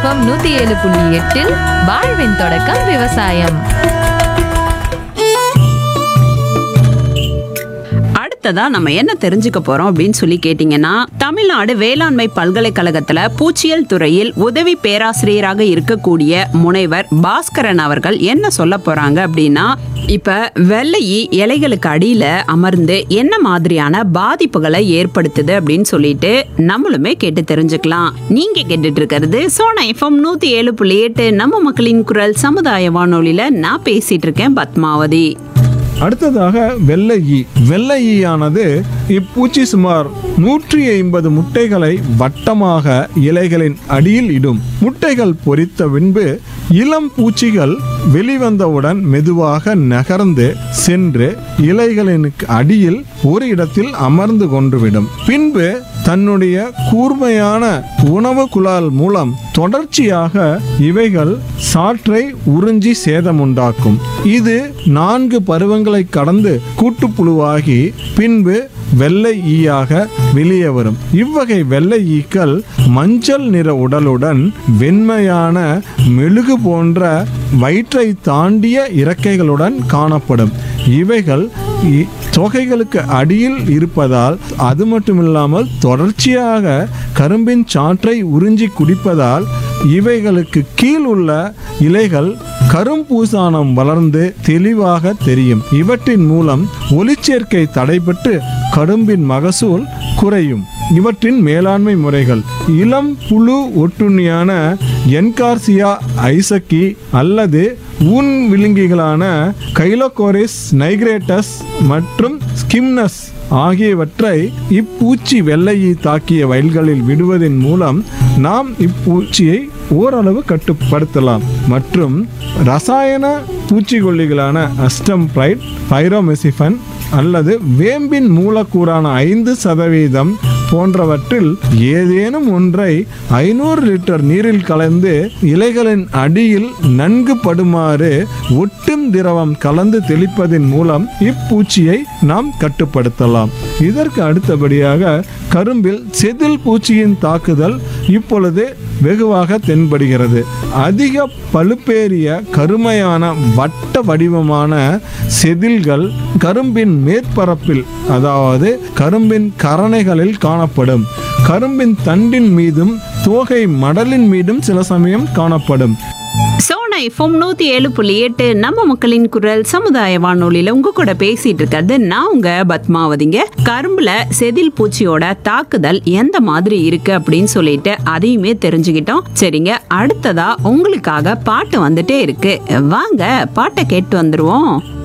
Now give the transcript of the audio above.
FM நூத்தி ஏழு புள்ளி எட்டில் வாழ்வின் தொடக்கம் விவசாயம் அடுத்ததா நம்ம என்ன தெரிஞ்சுக்க போறோம் அப்படின்னு சொல்லி கேட்டீங்கன்னா தமிழ்நாடு வேளாண்மை பல்கலைக்கழகத்துல பூச்சியல் துறையில் உதவி பேராசிரியராக இருக்கக்கூடிய முனைவர் பாஸ்கரன் அவர்கள் என்ன சொல்ல போறாங்க அப்படின்னா இப்ப வெள்ளையி இலைகளுக்கு அடியில அமர்ந்து என்ன மாதிரியான பாதிப்புகளை ஏற்படுத்துது அப்படின்னு சொல்லிட்டு நம்மளுமே கேட்டு தெரிஞ்சுக்கலாம் நீங்க கேட்டுட்டு இருக்கிறது சோனா எஃப்எம் நூத்தி ஏழு புள்ளி எட்டு நம்ம மக்களின் குரல் சமுதாய வானொலியில நான் பேசிட்டு இருக்கேன் பத்மாவதி அடுத்ததாக வெள்ளை ஈ வெள்ளை ஈயானது இப்பூச்சி சுமார் நூற்றி ஐம்பது முட்டைகளை வட்டமாக இலைகளின் அடியில் இடும் முட்டைகள் பொரித்த பின்பு இளம் பூச்சிகள் வெளிவந்தவுடன் மெதுவாக நகர்ந்து சென்று இலைகளின் அடியில் ஒரு இடத்தில் அமர்ந்து கொண்டுவிடும் பின்பு தன்னுடைய கூர்மையான உணவு குழால் மூலம் தொடர்ச்சியாக இவைகள் சாற்றை உறிஞ்சி சேதமுண்டாக்கும் இது நான்கு பருவங்களை கடந்து கூட்டுப்புழுவாகி பின்பு வெள்ளை ஈயாக வெளியே வரும் இவ்வகை வெள்ளை ஈக்கள் மஞ்சள் நிற உடலுடன் வெண்மையான மெழுகு போன்ற வயிற்றை தாண்டிய இறக்கைகளுடன் காணப்படும் இவைகள் இ- தொகைகளுக்கு அடியில் இருப்பதால் அது மட்டுமில்லாமல் தொடர்ச்சியாக கரும்பின் சாற்றை உறிஞ்சி குடிப்பதால் இவைகளுக்கு கீழ் உள்ள இலைகள் கரும்பூசானம் வளர்ந்து தெளிவாக தெரியும் இவற்றின் மூலம் ஒளிச்சேர்க்கை தடைபட்டு கரும்பின் மகசூல் குறையும் இவற்றின் மேலாண்மை முறைகள் இளம் புழு ஒட்டுண்ணியான என்கார்சியா ஐசக்கி அல்லது ஊன் விழுங்கிகளான கைலோகோரிஸ் நைக்ரேட்டஸ் மற்றும் ஸ்கிம்னஸ் ஆகியவற்றை இப்பூச்சி வெள்ளையை தாக்கிய வயல்களில் விடுவதன் மூலம் நாம் இப்பூச்சியை ஓரளவு கட்டுப்படுத்தலாம் மற்றும் ரசாயன பூச்சிக்கொல்லிகளான அஸ்டம்பிரைட் பைரோமெசிஃபன் அல்லது வேம்பின் மூலக்கூறான ஐந்து சதவீதம் போன்றவற்றில் ஏதேனும் ஒன்றை ஐநூறு லிட்டர் நீரில் கலந்து இலைகளின் அடியில் நன்கு படுமாறு ஒட்டும் திரவம் கலந்து தெளிப்பதன் மூலம் இப்பூச்சியை நாம் கட்டுப்படுத்தலாம் இதற்கு அடுத்தபடியாக கரும்பில் செதில் பூச்சியின் தாக்குதல் இப்பொழுது வெகுவாக தென்படுகிறது அதிக பழுப்பேறிய கருமையான வட்ட வடிவமான செதில்கள் கரும்பின் மேற்பரப்பில் அதாவது கரும்பின் கரணைகளில் காணப்படும் கரும்பின் தண்டின் மீதும் தோகை மடலின் மீதும் சில சமயம் காணப்படும் சோனா எஃப்எம் நூத்தி ஏழு புள்ளி எட்டு நம்ம மக்களின் குரல் சமுதாய வானொலியில உங்க கூட பேசிட்டு இருக்கிறது நான் உங்க பத்மாவதிங்க கரும்புல செதில் பூச்சியோட தாக்குதல் எந்த மாதிரி இருக்கு அப்படின்னு சொல்லிட்டு அதையுமே தெரிஞ்சுக்கிட்டோம் சரிங்க அடுத்ததா உங்களுக்காக பாட்டு வந்துட்டே இருக்கு வாங்க பாட்டை கேட்டு வந்துருவோம்